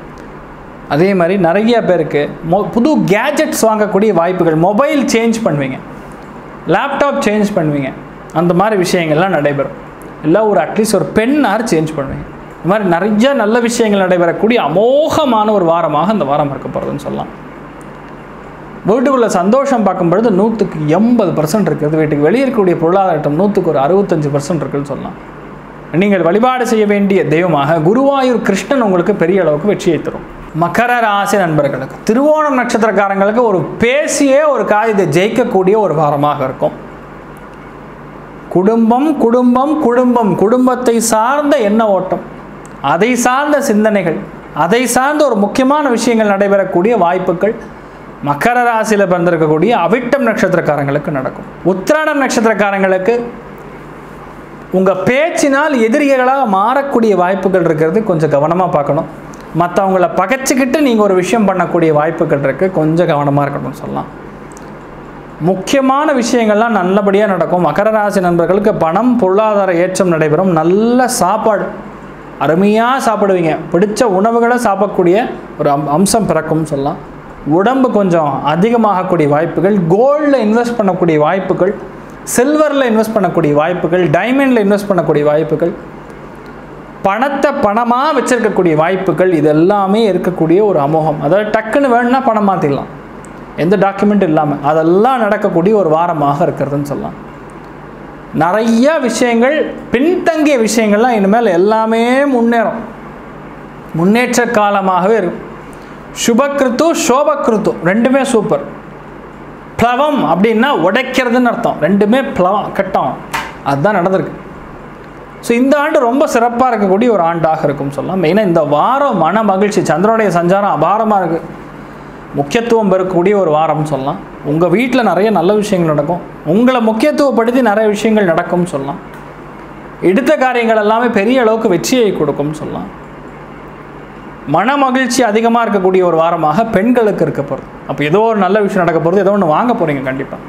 அதே மாதிரி நிறைய பேருக்கு மொ புது கேஜெட்ஸ் வாங்கக்கூடிய வாய்ப்புகள் மொபைல் சேஞ்ச் பண்ணுவீங்க லேப்டாப் சேஞ்ச் பண்ணுவீங்க அந்த மாதிரி விஷயங்கள்லாம் நடைபெறும் இல்லை ஒரு அட்லீஸ்ட் ஒரு பெண்ணார் சேஞ்ச் பண்ணுவீங்க இந்த மாதிரி நிறைய நல்ல விஷயங்கள் நடைபெறக்கூடிய அமோகமான ஒரு வாரமாக இந்த வாரம் இருக்க போகிறதுன்னு சொல்லலாம் வீட்டுக்குள்ள சந்தோஷம் பார்க்கும் பொழுது நூற்றுக்கு எண்பது பர்சன்ட் இருக்கிறது வீட்டுக்கு வெளியே இருக்கக்கூடிய பொருளாதாரம் நூற்றுக்கு ஒரு அறுபத்தஞ்சு பர்சன்ட் இருக்குன்னு சொல்லலாம் நீங்கள் வழிபாடு செய்ய வேண்டிய தெய்வமாக குருவாயூர் கிருஷ்ணன் உங்களுக்கு பெரிய அளவுக்கு வெற்றியை தரும் மகர ராசி நண்பர்களுக்கு திருவோணம் நட்சத்திரக்காரங்களுக்கு ஒரு பேசியே ஒரு காரியத்தை ஜெயிக்கக்கூடிய ஒரு வாரமாக இருக்கும் குடும்பம் குடும்பம் குடும்பம் குடும்பத்தை சார்ந்த எண்ண ஓட்டம் அதை சார்ந்த சிந்தனைகள் அதை சார்ந்த ஒரு முக்கியமான விஷயங்கள் நடைபெறக்கூடிய வாய்ப்புகள் மகர ராசியில் பிறந்திருக்கக்கூடிய அவிட்டம் நட்சத்திரக்காரங்களுக்கு நடக்கும் உத்திராடம் நட்சத்திரக்காரங்களுக்கு உங்கள் பேச்சினால் எதிரிகளாக மாறக்கூடிய வாய்ப்புகள் இருக்கிறது கொஞ்சம் கவனமாக பார்க்கணும் மற்றவங்கள பகைச்சிக்கிட்டு நீங்கள் ஒரு விஷயம் பண்ணக்கூடிய வாய்ப்புகள் இருக்குது கொஞ்சம் கவனமாக இருக்கணும்னு சொல்லலாம் முக்கியமான விஷயங்கள்லாம் நல்லபடியாக நடக்கும் மகர ராசி நண்பர்களுக்கு பணம் பொருளாதார ஏற்றம் நடைபெறும் நல்ல சாப்பாடு அருமையாக சாப்பிடுவீங்க பிடிச்ச உணவுகளை சாப்பிடக்கூடிய ஒரு அம் அம்சம் பிறக்கும்னு சொல்லலாம் உடம்பு கொஞ்சம் அதிகமாகக்கூடிய வாய்ப்புகள் கோல்டில் இன்வெஸ்ட் பண்ணக்கூடிய வாய்ப்புகள் சில்வரில் இன்வெஸ்ட் பண்ணக்கூடிய வாய்ப்புகள் டைமண்டில் இன்வெஸ்ட் பண்ணக்கூடிய வாய்ப்புகள் பணத்தை பணமாக வச்சிருக்கக்கூடிய வாய்ப்புகள் இது எல்லாமே இருக்கக்கூடிய ஒரு அமோகம் அதாவது டக்குன்னு வேணும்னா பணம் மாற்றிடலாம் எந்த டாக்குமெண்ட் இல்லாமல் அதெல்லாம் நடக்கக்கூடிய ஒரு வாரமாக இருக்கிறதுன்னு சொல்லலாம் நிறைய விஷயங்கள் பின்தங்கிய விஷயங்கள்லாம் இனிமேல் எல்லாமே முன்னேறும் முன்னேற்ற காலமாகவே இருக்கும் சுபக்கிருத்து சோபக்கிருத்து ரெண்டுமே சூப்பர் பிளவம் அப்படின்னா உடைக்கிறதுன்னு அர்த்தம் ரெண்டுமே பிளவம் கட்டம் அதுதான் நடந்திருக்கு ஸோ இந்த ஆண்டு ரொம்ப சிறப்பாக இருக்கக்கூடிய ஒரு ஆண்டாக இருக்கும் சொல்லலாம் மெயினாக இந்த வாரம் மன மகிழ்ச்சி சந்திரனுடைய சஞ்சாரம் அபாரமாக இருக்குது முக்கியத்துவம் பெறக்கூடிய ஒரு வாரம்னு சொல்லலாம் உங்கள் வீட்டில் நிறைய நல்ல விஷயங்கள் நடக்கும் உங்களை முக்கியத்துவப்படுத்தி நிறைய விஷயங்கள் நடக்கும்னு சொல்லலாம் எடுத்த காரியங்கள் எல்லாமே பெரிய அளவுக்கு வெற்றியை கொடுக்கும்னு சொல்லலாம் மன மகிழ்ச்சி அதிகமாக இருக்கக்கூடிய ஒரு வாரமாக பெண்களுக்கு இருக்க போகிறது அப்போ ஏதோ ஒரு நல்ல விஷயம் நடக்க போகிறது ஏதோ ஒன்று வாங்க போகிறீங்க கண்டிப்பாக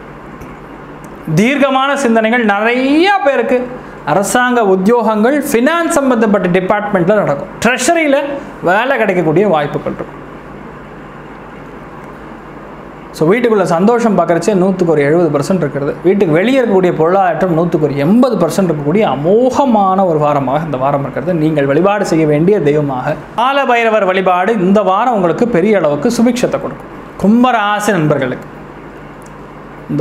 தீர்க்கமான சிந்தனைகள் நிறைய பேருக்கு அரசாங்க உத்தியோகங்கள் ஃபினான்ஸ் சம்பந்தப்பட்ட டிபார்ட்மெண்ட்டில் நடக்கும் ட்ரெஷரியில் வேலை கிடைக்கக்கூடிய வாய்ப்புகள் இருக்கும் ஸோ வீட்டுக்குள்ளே சந்தோஷம் பார்க்குறச்சே நூற்றுக்கு ஒரு எழுபது பர்சன்ட் இருக்கிறது வீட்டுக்கு வெளியே இருக்கக்கூடிய பொருளாதாரம் நூற்றுக்கு ஒரு எண்பது பர்சன்ட் இருக்கக்கூடிய அமோகமான ஒரு வாரமாக இந்த வாரம் இருக்கிறது நீங்கள் வழிபாடு செய்ய வேண்டிய தெய்வமாக கால பைரவர் வழிபாடு இந்த வாரம் உங்களுக்கு பெரிய அளவுக்கு சுபிக்ஷத்தை கொடுக்கும் கும்பராசி நண்பர்களுக்கு இந்த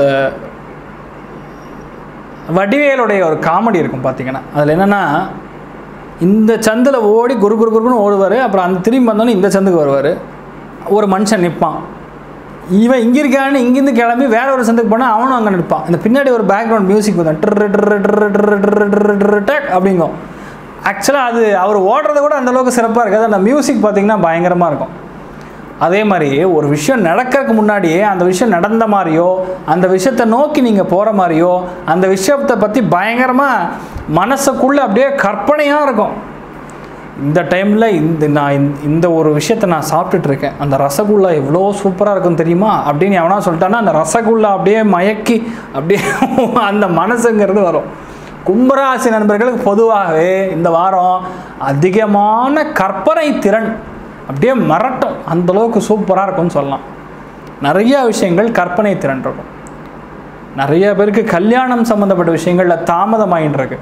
வடிவேலுடைய ஒரு காமெடி இருக்கும் பார்த்தீங்கன்னா அதில் என்னென்னா இந்த சந்தில் ஓடி குரு குரு குருன்னு ஓடுவார் அப்புறம் அந்த திரும்பி வந்தோன்னே இந்த சந்துக்கு வருவார் ஒரு மனுஷன் நிற்பான் இவன் இங்கே இருக்கான்னு இங்கேருந்து கிளம்பி வேற ஒரு சந்துக்கு போனால் அவனும் அங்கே நிற்பான் இந்த பின்னாடி ஒரு பேக்ரவுண்ட் மியூசிக் வந்து ட்ரு ட்ரு ட்ரு ட்ரு ட்ரு ட்ரு ட்ரு டக் அப்படிங்கும் ஆக்சுவலாக அது அவர் ஓடுறது கூட அந்த அளவுக்கு சிறப்பாக இருக்காது அந்த மியூசிக் பார்த்தீங்கன்னா பயங்கரமாக இருக்கும் அதே மாதிரி ஒரு விஷயம் நடக்கிறதுக்கு முன்னாடியே அந்த விஷயம் நடந்த மாதிரியோ அந்த விஷயத்தை நோக்கி நீங்கள் போகிற மாதிரியோ அந்த விஷயத்தை பற்றி பயங்கரமாக மனசுக்குள்ளே அப்படியே கற்பனையாக இருக்கும் இந்த டைமில் இந்த நான் இந்த- இந்த ஒரு விஷயத்தை நான் சாப்பிட்டுட்டு இருக்கேன் அந்த ரசகுல்லா எவ்வளோ சூப்பராக இருக்கும் தெரியுமா அப்படின்னு எவனா சொல்லிட்டான்னா அந்த ரசகுல்லா அப்படியே மயக்கி அப்படியே அந்த மனசுங்கிறது வரும் கும்பராசி நண்பர்களுக்கு பொதுவாகவே இந்த வாரம் அதிகமான கற்பனை திறன் அப்படியே மிரட்டும் அந்த அளவுக்கு சூப்பராக இருக்கும்னு சொல்லலாம் நிறைய விஷயங்கள் கற்பனை திறன் இருக்கும் நிறைய பேருக்கு கல்யாணம் சம்மந்தப்பட்ட விஷயங்களில் தாமதமாயின்னு இருக்கு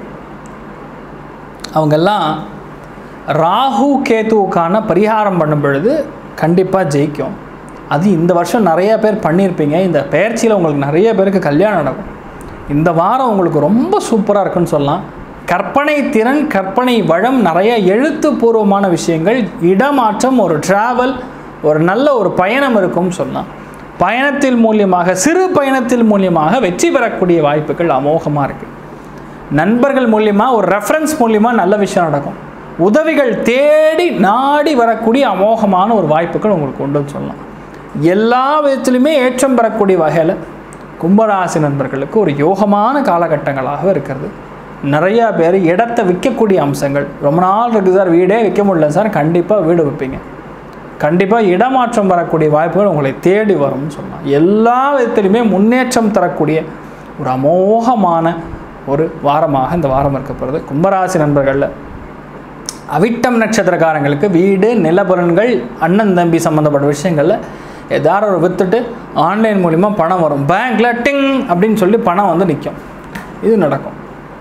அவங்கெல்லாம் ராகு கேத்துவுக்கான பரிகாரம் பண்ணும் பொழுது கண்டிப்பாக ஜெயிக்கும் அது இந்த வருஷம் நிறைய பேர் பண்ணியிருப்பீங்க இந்த பயிற்சியில் உங்களுக்கு நிறைய பேருக்கு கல்யாணம் நடக்கும் இந்த வாரம் உங்களுக்கு ரொம்ப சூப்பராக இருக்குன்னு சொல்லலாம் கற்பனை திறன் கற்பனை வளம் நிறைய எழுத்துப்பூர்வமான விஷயங்கள் இடமாற்றம் ஒரு டிராவல் ஒரு நல்ல ஒரு பயணம் இருக்கும்னு சொல்லலாம் பயணத்தில் மூலியமாக சிறு பயணத்தில் மூலியமாக வெற்றி பெறக்கூடிய வாய்ப்புகள் அமோகமாக இருக்குது நண்பர்கள் மூலியமாக ஒரு ரெஃபரன்ஸ் மூலியமாக நல்ல விஷயம் நடக்கும் உதவிகள் தேடி நாடி வரக்கூடிய அமோகமான ஒரு வாய்ப்புகள் உங்களுக்கு உண்டுன்னு சொல்லலாம் எல்லா விதத்திலுமே ஏற்றம் பெறக்கூடிய வகையில் கும்பராசி நண்பர்களுக்கு ஒரு யோகமான காலகட்டங்களாக இருக்கிறது நிறையா பேர் இடத்த விற்கக்கூடிய அம்சங்கள் ரொம்ப நாள் இருக்குது சார் வீடே விற்க முடியல சார் கண்டிப்பாக வீடு விற்பீங்க கண்டிப்பாக இடமாற்றம் வரக்கூடிய வாய்ப்புகள் உங்களை தேடி வரும்னு சொல்லலாம் எல்லா விதத்திலுமே முன்னேற்றம் தரக்கூடிய ஒரு அமோகமான ஒரு வாரமாக இந்த வாரம் இருக்கப்படுறது கும்பராசி நண்பர்களில் அவிட்டம் நட்சத்திரக்காரங்களுக்கு வீடு நிலபுலன்கள் அண்ணன் தம்பி சம்மந்தப்பட்ட விஷயங்களில் ஏதாவது ஒரு விற்றுட்டு ஆன்லைன் மூலிமா பணம் வரும் பேங்க்கில் டிங் அப்படின்னு சொல்லி பணம் வந்து நிற்கும் இது நடக்கும்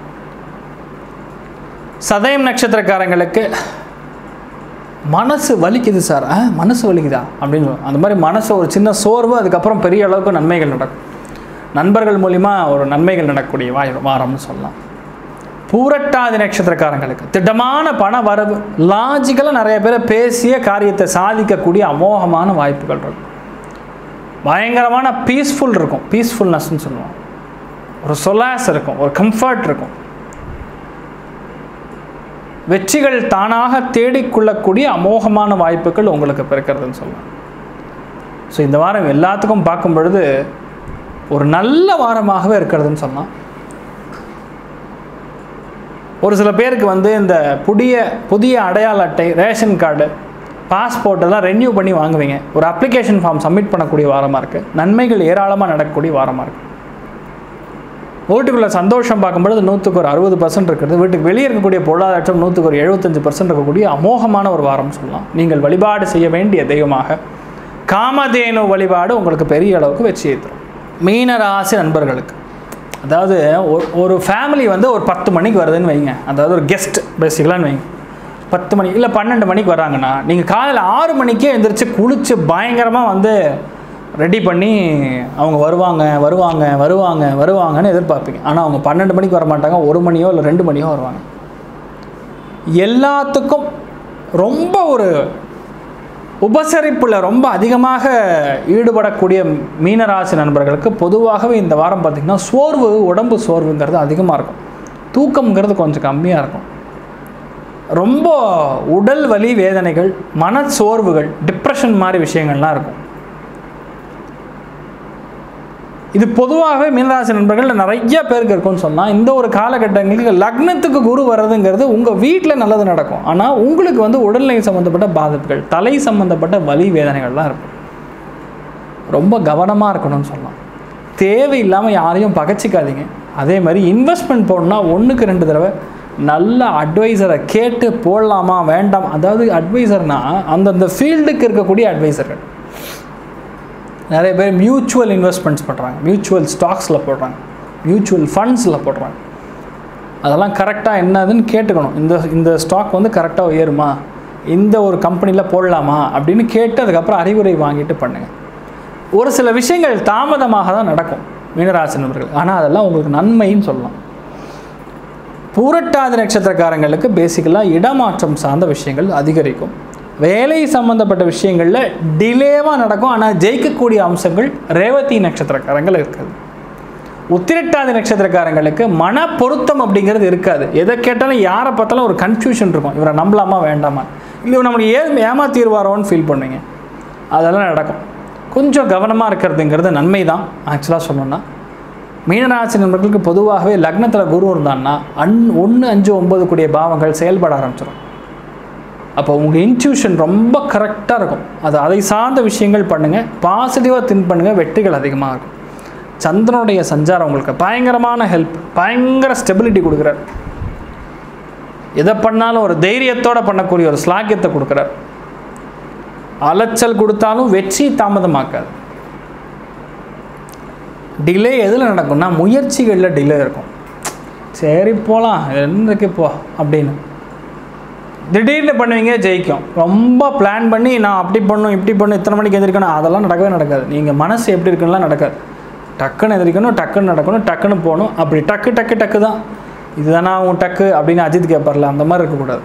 சதயம் நட்சத்திரக்காரங்களுக்கு மனசு வலிக்குது சார் ஆ மனசு வலிக்குதா அப்படின்னு சொல்லுவோம். அந்த மாதிரி மனசு ஒரு சின்ன சோர்வு அதுக்கப்புறம் பெரிய அளவுக்கு நன்மைகள் நடக்கும் நண்பர்கள் மூலிமா ஒரு நன்மைகள் நடக்கக்கூடிய வாய் வாரம்னு சொல்லலாம் பூரட்டாதி நட்சத்திரக்காரங்களுக்கு திட்டமான பண வரவு லாஜிக்கலாக நிறைய பேரை பேசிய காரியத்தை சாதிக்கக்கூடிய அமோகமான வாய்ப்புகள் இருக்கும் பயங்கரமான பீஸ்ஃபுல் இருக்கும் பீஸ்ஃபுல்னஸ்ன்னு சொல்லுவோம் ஒரு சொலாஸ் இருக்கும் ஒரு கம்ஃபர்ட் இருக்கும் வெற்றிகள் தானாக தேடிக்கொள்ளக்கூடிய அமோகமான வாய்ப்புகள் உங்களுக்கு பிறக்கிறதுன்னு சொல்லலாம் ஸோ இந்த வாரம் எல்லாத்துக்கும் பார்க்கும் பொழுது ஒரு நல்ல வாரமாகவே இருக்கிறதுன்னு சொல்லலாம் ஒரு சில பேருக்கு வந்து இந்த புதிய புதிய அடையாள அட்டை ரேஷன் கார்டு பாஸ்போர்ட் எல்லாம் ரெனியூ பண்ணி வாங்குவீங்க ஒரு அப்ளிகேஷன் ஃபார்ம் சப்மிட் பண்ணக்கூடிய வாரமாக இருக்குது நன்மைகள் ஏராளமாக நடக்கக்கூடிய வாரமாக இருக்குது வீட்டுக்குள்ள சந்தோஷம் பார்க்கும்பொழுது நூற்றுக்கு ஒரு அறுபது பர்சன்ட் இருக்கிறது வீட்டுக்கு வெளியே இருக்கக்கூடிய பொருளாதாரம் நூற்றுக்கு ஒரு எழுபத்தஞ்சு பர்சன்ட் இருக்கக்கூடிய அமோகமான ஒரு வாரம் சொல்லலாம் நீங்கள் வழிபாடு செய்ய வேண்டிய தெய்வமாக காமதேனு வழிபாடு உங்களுக்கு பெரிய அளவுக்கு வெற்றியை தரும் மீன ராசி நண்பர்களுக்கு அதாவது ஒரு ஒரு ஃபேமிலி வந்து ஒரு பத்து மணிக்கு வருதுன்னு வைங்க அதாவது ஒரு கெஸ்ட் பேசிக்கலான்னு வைங்க பத்து மணி இல்லை பன்னெண்டு மணிக்கு வராங்கன்னா நீங்கள் காலையில் ஆறு மணிக்கே எந்திரிச்சு குளித்து பயங்கரமாக வந்து ரெடி பண்ணி அவங்க வருவாங்க வருவாங்க வருவாங்க வருவாங்கன்னு எதிர்பார்ப்பீங்க ஆனால் அவங்க பன்னெண்டு மணிக்கு வர மாட்டாங்க ஒரு மணியோ இல்லை ரெண்டு மணியோ வருவாங்க எல்லாத்துக்கும் ரொம்ப ஒரு உபசரிப்பில் ரொம்ப அதிகமாக ஈடுபடக்கூடிய மீனராசி நண்பர்களுக்கு பொதுவாகவே இந்த வாரம் பார்த்திங்கன்னா சோர்வு உடம்பு சோர்வுங்கிறது அதிகமாக இருக்கும் தூக்கம்ங்கிறது கொஞ்சம் கம்மியாக இருக்கும் ரொம்ப உடல் வலி வேதனைகள் மன சோர்வுகள் டிப்ரெஷன் மாதிரி விஷயங்கள்லாம் இருக்கும் இது பொதுவாகவே மீனராசி நண்பர்கள் நிறைய பேருக்கு இருக்கும்னு சொன்னால் இந்த ஒரு காலகட்டங்களுக்கு லக்னத்துக்கு குரு வர்றதுங்கிறது உங்கள் வீட்டில் நல்லது நடக்கும் ஆனால் உங்களுக்கு வந்து உடல்நிலை சம்மந்தப்பட்ட பாதிப்புகள் தலை சம்மந்தப்பட்ட வலி வேதனைகள்லாம் இருக்கும் ரொம்ப கவனமாக இருக்கணும்னு சொல்லலாம் தேவையில்லாமல் யாரையும் பகச்சிக்காதீங்க அதே மாதிரி இன்வெஸ்ட்மெண்ட் போடணும்னா ஒன்றுக்கு ரெண்டு தடவை நல்ல அட்வைசரை கேட்டு போடலாமா வேண்டாம் அதாவது அட்வைசர்னா அந்தந்த ஃபீல்டுக்கு இருக்கக்கூடிய அட்வைசர்கள் நிறைய பேர் மியூச்சுவல் இன்வெஸ்ட்மெண்ட்ஸ் பண்ணுறாங்க மியூச்சுவல் ஸ்டாக்ஸில் போடுறாங்க மியூச்சுவல் ஃபண்ட்ஸில் போடுறாங்க அதெல்லாம் கரெக்டாக என்னதுன்னு கேட்டுக்கணும் இந்த இந்த ஸ்டாக் வந்து கரெக்டாக உயருமா இந்த ஒரு கம்பெனியில் போடலாமா அப்படின்னு கேட்டு அதுக்கப்புறம் அறிவுரை வாங்கிட்டு பண்ணுங்கள் ஒரு சில விஷயங்கள் தாமதமாக தான் நடக்கும் மீனராசி நண்பர்கள் ஆனால் அதெல்லாம் உங்களுக்கு நன்மைன்னு சொல்லலாம் பூரட்டாதி நட்சத்திரக்காரங்களுக்கு பேசிக்கலாக இடமாற்றம் சார்ந்த விஷயங்கள் அதிகரிக்கும் வேலை சம்பந்தப்பட்ட விஷயங்களில் டிலேவாக நடக்கும் ஆனால் ஜெயிக்கக்கூடிய அம்சங்கள் ரேவதி நட்சத்திரக்காரங்கள் இருக்குது உத்திரட்டாதி நட்சத்திரக்காரங்களுக்கு மன பொருத்தம் அப்படிங்கிறது இருக்காது எதை கேட்டாலும் யாரை பார்த்தாலும் ஒரு கன்ஃபியூஷன் இருக்கும் இவரை நம்பலாமா வேண்டாமா இல்லை இவர் நம்மளுக்கு ஏன் ஏமாத்திடுவாரோன்னு ஃபீல் பண்ணுவீங்க அதெல்லாம் நடக்கும் கொஞ்சம் கவனமாக இருக்கிறதுங்கிறது நன்மை தான் ஆக்சுவலாக சொல்லணும்னா மீனராசி நண்பர்களுக்கு பொதுவாகவே லக்னத்தில் குரு இருந்தான்னா அன் ஒன்று அஞ்சு ஒம்பது கூடிய பாவங்கள் செயல்பட ஆரம்பிச்சிடும் அப்போ உங்கள் இன்ட்யூஷன் ரொம்ப கரெக்டாக இருக்கும் அது அதை சார்ந்த விஷயங்கள் பண்ணுங்கள் பாசிட்டிவாக திங்க் பண்ணுங்கள் வெற்றிகள் அதிகமாக இருக்கும் சந்திரனுடைய சஞ்சாரம் உங்களுக்கு பயங்கரமான ஹெல்ப் பயங்கர ஸ்டெபிலிட்டி கொடுக்குறார் எதை பண்ணாலும் ஒரு தைரியத்தோட பண்ணக்கூடிய ஒரு ஸ்லாக்கியத்தை கொடுக்குறார் அலைச்சல் கொடுத்தாலும் வெற்றி தாமதமாக்காது டிலே எதில் நடக்கும்னா முயற்சிகளில் டிலே இருக்கும் சரி போகலாம் என்னக்கு போ அப்படின்னு திடீர்னு பண்ணுவீங்க ஜெயிக்கும் ரொம்ப பிளான் பண்ணி நான் அப்படி பண்ணும் இப்படி பண்ணும் இத்தனை மணிக்கு எந்திரிக்கணும் அதெல்லாம் நடக்கவே நடக்காது நீங்கள் மனசு எப்படி இருக்குன்னுலாம் நடக்காது டக்குன்னு எதிரிக்கணும் டக்குன்னு நடக்கணும் டக்குன்னு போகணும் அப்படி டக்கு டக்கு டக்கு தான் இதுதானா உன் டக்கு அப்படின்னு அஜித் கேட்பார்ல அந்த மாதிரி இருக்கக்கூடாது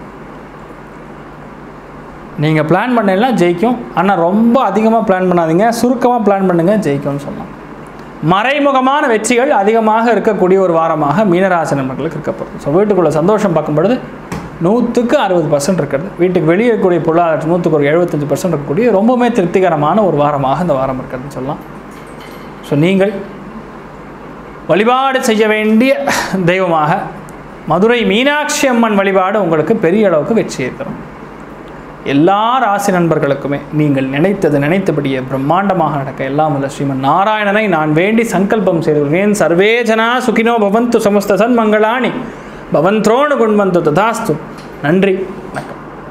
நீங்கள் பிளான் பண்ணலாம் ஜெயிக்கும் ஆனால் ரொம்ப அதிகமாக பிளான் பண்ணாதீங்க சுருக்கமாக பிளான் பண்ணுங்கள் ஜெயிக்கும்னு சொல்லலாம் மறைமுகமான வெற்றிகள் அதிகமாக இருக்கக்கூடிய ஒரு வாரமாக மீனராசி நண்பர்களுக்கு இருக்கப்படும் ஸோ வீட்டுக்குள்ள சந்தோஷம் பார்க்கும் பொழுது நூற்றுக்கு அறுபது பர்சன்ட் இருக்கிறது வீட்டுக்கு வெளியே இருக்கக்கூடிய பொருளாதாரம் நூற்றுக்கு ஒரு எழுபத்தஞ்சு பர்சன்ட் இருக்கக்கூடிய ரொம்பவுமே திருப்திகரமான ஒரு வாரமாக இந்த வாரம் இருக்கிறதுன்னு சொல்லலாம் ஸோ நீங்கள் வழிபாடு செய்ய வேண்டிய தெய்வமாக மதுரை மீனாட்சி அம்மன் வழிபாடு உங்களுக்கு பெரிய அளவுக்கு வெற்றியை தரும் எல்லா ராசி நண்பர்களுக்குமே நீங்கள் நினைத்தது நினைத்தபடியே பிரம்மாண்டமாக நடக்க எல்லாம் வல்ல ஸ்ரீமன் நாராயணனை நான் வேண்டி சங்கல்பம் செய்துள்ளேன் சர்வே ஜனா சுகினோ பவந்து சமஸ்த சன்மங்களாணி பவந்த்ரோணு குண்வந்து ததாஸ்து நன்றி வணக்கம்